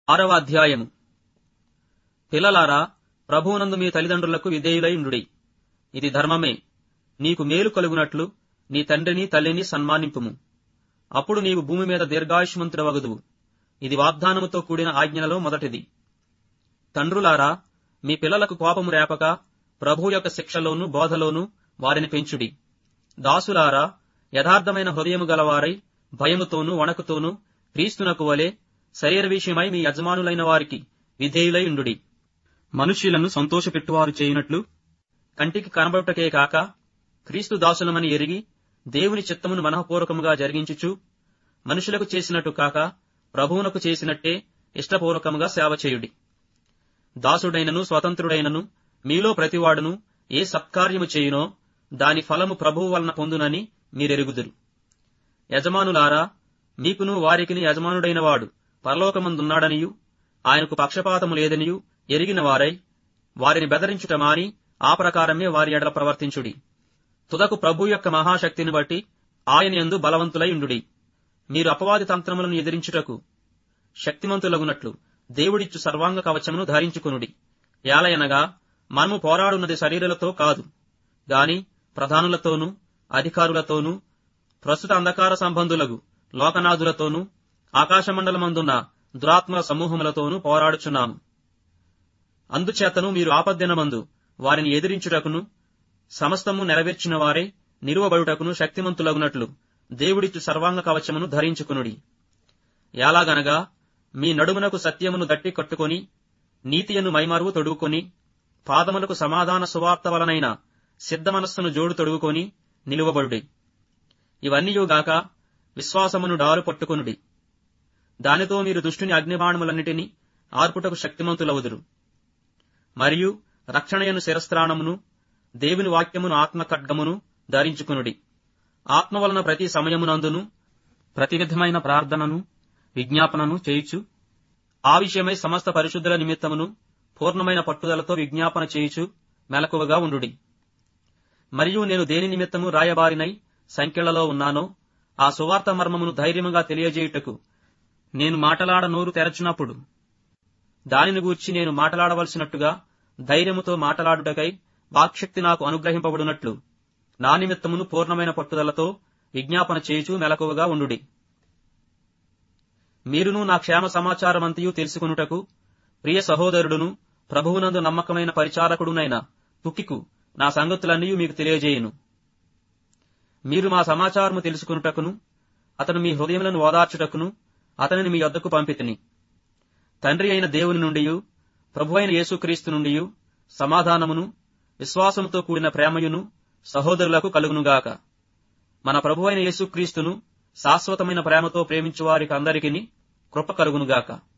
ఆరవ అధ్యాయము పిల్లలారా ప్రభువునందు మీ తల్లిదండ్రులకు విధేయులై ఉండుడి ఇది ధర్మమే నీకు మేలు కలుగునట్లు నీ తండ్రిని తల్లిని సన్మానింపుము అప్పుడు నీవు భూమి మీద దీర్ఘాయుష్మంతుడవగదువు ఇది వాగ్దానముతో కూడిన ఆజ్ఞలలో మొదటిది తండ్రులారా మీ పిల్లలకు కోపము రేపక ప్రభు యొక్క శిక్షలోను బోధలోను వారిని పెంచుడి దాసులారా యథార్థమైన హృదయము గలవారై భయముతోనూ వణకుతోనూ క్రీస్తునకు వలె శరీర విషయమై మీ యజమానులైన వారికి విధేయులై ఉండుడి మనుష్యులను సంతోషపెట్టువారు చేయునట్లు కంటికి కనబడుటకే కాక క్రీస్తు దాసులమని ఎరిగి దేవుని చిత్తమును మనఃపూర్వకముగా జరిగించుచు మనుషులకు చేసినట్టు కాక ప్రభువునకు చేసినట్టే ఇష్టపూర్వకముగా సేవ చేయుడి దాసుడైనను స్వతంత్రుడైనను మీలో ప్రతివాడును ఏ సత్కార్యము చేయునో దాని ఫలము ప్రభువు వలన పొందునని మీరెరుగుదురు యజమానులారా మీకును వారికిని యజమానుడైన వాడు పరలోకమందున్నాడనియు ఆయనకు పక్షపాతము లేదనియు ఎరిగిన వారై వారిని బెదరించుట మాని ఆ ప్రకారమే వారి ఎడల ప్రవర్తించుడి తుదకు ప్రభు యొక్క మహాశక్తిని బట్టి ఆయన యందు బలవంతులై ఉండుడి మీరు అపవాది తంత్రములను ఎదిరించుటకు శక్తిమంతులగునట్లు దేవుడిచ్చు సర్వాంగ కవచమును ధరించుకునుడి ఏలయనగా మనము పోరాడున్నది శరీరులతో కాదు గాని ప్రధానులతోనూ అధికారులతోనూ ప్రస్తుత అంధకార సంబంధులకు లోకనాథులతోనూ ఆకాశమండలమందున్న దురాత్మల సమూహములతోనూ పోరాడుచున్నాము అందుచేతను మీరు ఆపద్దినమందు వారిని ఎదిరించుటకును సమస్తము నెరవేర్చిన వారే నిలువబడుటకును శక్తిమంతులగునట్లు దేవుడిచ్చు సర్వాంగ కవచమును ధరించుకునుడి ఎలాగనగా మీ నడుమునకు సత్యమును దట్టి కట్టుకొని నీతియను మైమరువు తొడుగుకొని పాదములకు సమాధాన సువార్త వలనైన సిద్ధ మనస్సును జోడు తొడుగుకొని నిలువబడుడి ఇవన్నీయుగాక విశ్వాసమును డారు పట్టుకొనుడి దానితో మీరు దుష్టుని అగ్నిబాణములన్నిటినీ ఆర్పుటకు శక్తిమంతులవుదురు మరియు రక్షణయను శిరస్త్రాణమును దేవుని వాక్యమును ఆత్మ ఖడ్గమును ధరించుకునుడి ఆత్మ వలన ప్రతి సమయమునందును ప్రతి విధమైన ప్రార్థనను విజ్ఞాపనను చేయుచు ఆ విషయమై సమస్త పరిశుద్ధుల నిమిత్తమును పూర్ణమైన పట్టుదలతో విజ్ఞాపన చేయుచు మెలకువగా ఉండుడి మరియు నేను దేని నిమిత్తము రాయబారినై సంఖ్యలలో ఉన్నానో ఆ సువార్త మర్మమును ధైర్యముగా తెలియజేయుటకు నేను మాటలాడ నోరు తెరచినప్పుడు దానిని గూర్చి నేను మాటలాడవలసినట్టుగా ధైర్యముతో మాటలాడుటకై వాక్శక్తి నాకు అనుగ్రహింపబడినట్లు నా నిమిత్తమును పూర్ణమైన పట్టుదలతో విజ్ఞాపన చేయుచు మెలకువగా ఉండుడి మీరును నా క్షేమ సమాచారమంతయు తెలుసుకునుటకు ప్రియ సహోదరుడును ప్రభువునందు నమ్మకమైన పరిచారకుడునైన తుకికు నా సంగతులన్నీ మీకు తెలియజేయును మీరు మా సమాచారము తెలుసుకునుటకును అతను మీ హృదయములను ఓదార్చుటకును అతనిని మీ యొద్దకు పంపితిని తండ్రి అయిన దేవుని నుండి ప్రభువైన యేసుక్రీస్తు నుండి సమాధానమును విశ్వాసముతో కూడిన ప్రేమయును సహోదరులకు కలుగునుగాక మన ప్రభువైన యేసుక్రీస్తును శాశ్వతమైన ప్రేమతో ప్రేమించు వారికి అందరికీ కృప కలుగునుగాక